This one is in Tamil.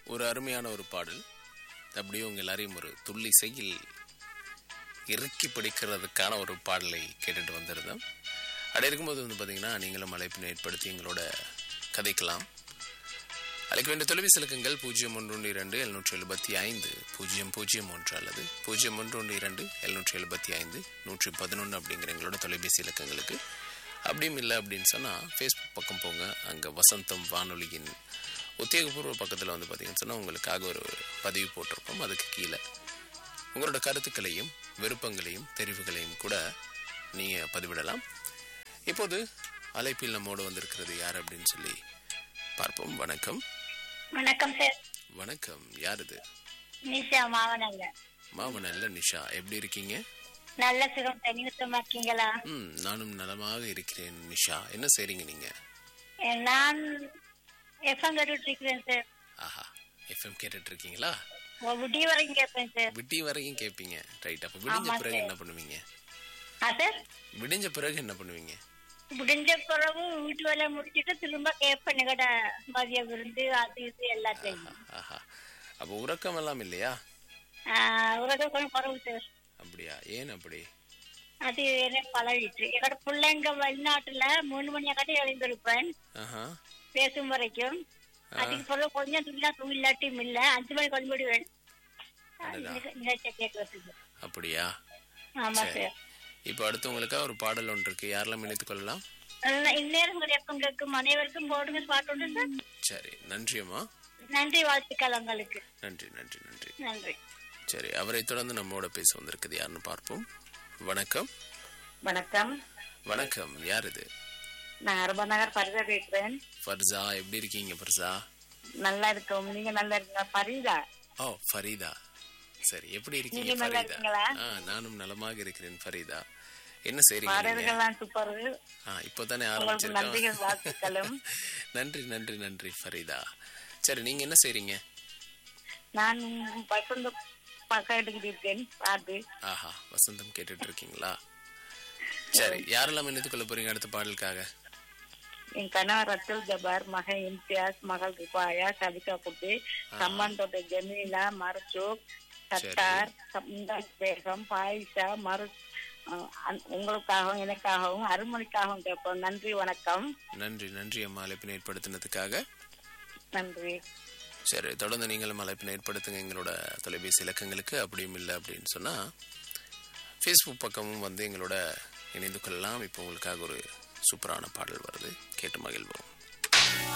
ஒரு அருமையான ஒரு பாடல் அப்படியே உங்க எல்லாரையும் ஒரு துள்ளி செய்யில் இறுக்கி பிடிக்கிறதுக்கான ஒரு பாடலை கேட்டுட்டு வந்திருந்தோம் அப்படி இருக்கும்போது வந்து பார்த்தீங்கன்னா நீங்களும் அழைப்பினை ஏற்படுத்தி எங்களோட கதைக்கலாம் அழைக்க வேண்டிய தொலைபேசி இலக்கங்கள் பூஜ்ஜியம் ஒன்று ஒன்று இரண்டு எழுநூற்றி எழுபத்தி ஐந்து பூஜ்ஜியம் பூஜ்ஜியம் ஒன்று அல்லது பூஜ்ஜியம் ஒன்று ஒன்று இரண்டு எழுநூற்றி எழுபத்தி ஐந்து நூற்றி பதினொன்று அப்படிங்கிற எங்களோட தொலைபேசி இலக்கங்களுக்கு அப்படியும் இல்லை அப்படின்னு சொன்னால் ஃபேஸ்புக் பக்கம் போங்க அங்கே வசந்தம் வானொலியின் உத்தியோகபூர்வ பக்கத்தில் வந்து பார்த்தீங்கன்னு சொன்னால் உங்களுக்காக ஒரு பதிவு போட்டிருப்போம் அதுக்கு கீழே உங்களோட கருத்துக்களையும் விருப்பங்களையும் தெரிவுகளையும் கூட நீங்கள் பதிவிடலாம் இப்போது அழைப்பில் நம்மோடு வந்திருக்கிறது யார் அப்படின்னு சொல்லி பார்ப்போம் வணக்கம் வணக்கம் சார் வணக்கம் யார் இது நிஷா மாவனங்க மாவனல்ல நிஷா எப்படி இருக்கீங்க நல்ல சுகம் தனியுத்தமா இருக்கீங்களா ம் நானும் நலமாக இருக்கிறேன் நிஷா என்ன செய்றீங்க நீங்க அஹ் நான் எஃப்எம் கேட்டுட்டு இருக்கிறேன் சார் ஆஹா எஃப்எம் கேட்டுட்டு இருக்கீங்களா உங்க விடிய வரைக்கும் கேட்பேன் சார் விட்டி வரைக்கும் கேட்பீங்க ரைட் அப்ப விடிஞ்ச ஆமா, பிறகு sir. என்ன பண்ணுவீங்க ஆ சார் விடிஞ்ச பிறகு என்ன பண்ணுவீங்க முடிஞ்ச பிறகு வீட்டு வேலை முடிச்சிட்டு திரும்ப கேட்பேன் நிகட மதிய விருந்து அது இது எல்லாத்தையும் ஆஹா அப்ப உறக்கம் எல்லாம் இல்லையா ஆஹ் உலக கொஞ்சம் குறவு சார் அப்படியா ஏன் அப்படி அது எனக்கு பழகிட்டு எங்கட பிள்ளைங்க வெளிநாட்டுல மூணு மணி காட்டி எழுந்திருப்பேன் ஆஹா பேசும் வரைக்கும் அதுக்கு பிறகு கொஞ்சம் தூங்கினா தூங்கிலாட்டியும் இல்ல அஞ்சு மணி கொண்டு விடுவேன் அடடா. நிகழ்ச்சியை கேட்கறதுக்கு அப்படியா ஆமா சரி. சார் இப்போ அடுத்தவங்களுக்கா ஒரு பாடல் ஒன்று இருக்கு யாரெல்லாம் இணைத்துக் கொள்ளலாம் நல்ல இந்நேரம் எப்பம் கேட்கும் அனைவருக்கும் போடுங்க பாட்டு உண்டு சார் சரி நன்றி அம்மா நன்றி வாழ்த்துக்கள் உங்களுக்கு நன்றி நன்றி நன்றி நன்றி சரி அவரை தொடர்ந்து நம்மோட பேச வந்திருக்குது யாருன்னு பார்ப்போம் வணக்கம் வணக்கம் வணக்கம் யார் இது நான் அரபா நகர் பரிதா பேசுறேன் ஃபர்சா எப்படி இருக்கீங்க ஃபர்சா நல்லா இருக்கோம் நீங்க நல்லா இருக்கீங்க பரிதா ஓ ஃபரீதா சரி எப்படி இருக்கீங்க நீங்க நல்லா ஃபரீதா இருக்கீங்களா? ஆ நானும் நலமாக இருக்கிறேன் ஃபரீதா என்ன செய்றீங்க நீங்க பாடல்கள்லாம் சூப்பர் ஆ இப்போதானே உங்களுக்கு நன்றிகள் ஆரம்பிச்சிருக்கோம் வாழ்த்துக்களும் நன்றி நன்றி நன்றி ஃபரீதா சரி நீங்க என்ன செய்றீங்க நான் பசந்த பக்கம் எடுத்துக்கிட்டு இருக்கேன் பாட்டு ஆஹா வசந்தம் கேட்டுட்டு இருக்கீங்களா சரி யாரெல்லாம் இணைத்துக் கொள்ள போறீங்க அடுத்த பாடலுக்காக என் கணவர் அப்துல் ஜபார் மகன் இம்தியாஸ் மகள் ரிபாயா சபிகா குட்டி சம்பந்தோட ஜமீலா மர்சூக் சத்தார் சம்தாஸ் பேகம் பாயிஷா மரு அஹ், அன்- உங்களுக்காகவும் எனக்காகவும் அருமணிக்காகவும் கேட்போம் நன்றி வணக்கம் நன்றி நன்றி அம்மா அழைப்பினை ஏற்படுத்தினதுக்காக நன்றி சரி தொடர்ந்து நீங்களும் அழைப்பினை ஏற்படுத்துங்க எங்களோட தொலைபேசி இலக்கங்களுக்கு அப்படியும் இல்லை அப்படின்னு சொன்னா ஃபேஸ்புக் பக்கமும் வந்து எங்களோட இணைந்து கொள்ளலாம் இப்போ உங்களுக்காக ஒரு சூப்பரான பாடல் வருது கேட்டு மகிழ்வோம்